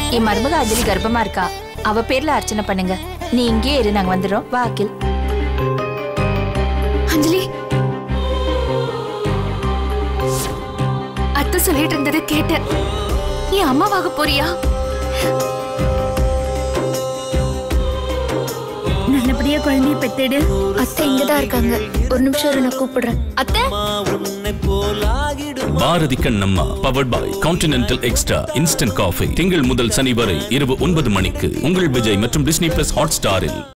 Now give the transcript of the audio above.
என் மருமக அஞ்சலி கர்ப்பமா இருக்கா அவ பேர்ல அர்ச்சனை பண்ணுங்க நீ இங்கே இரு நாங்க வந்துடுறோம் வா அகில் அஞ்சலி அத்தை சொல்லிட்டு இருந்ததை கேட்டேன் நீ அம்மாவாக போறியா நல்லபடியா குழந்தைய பெத்தெடு அத்தை இங்கதான் இருக்காங்க ஒரு நிமிஷம் இரு, நான் கூப்பிடுறேன் அத்தை Bharathi Kannamma powered by Continental extra instant coffee திங்கள் முதல் சனி வரை இரவு ஒன்பது மணிக்கு உங்கள் விஜய் மற்றும் டிஸ்னி பிளஸ் ஹாட் ஸ்டாரில்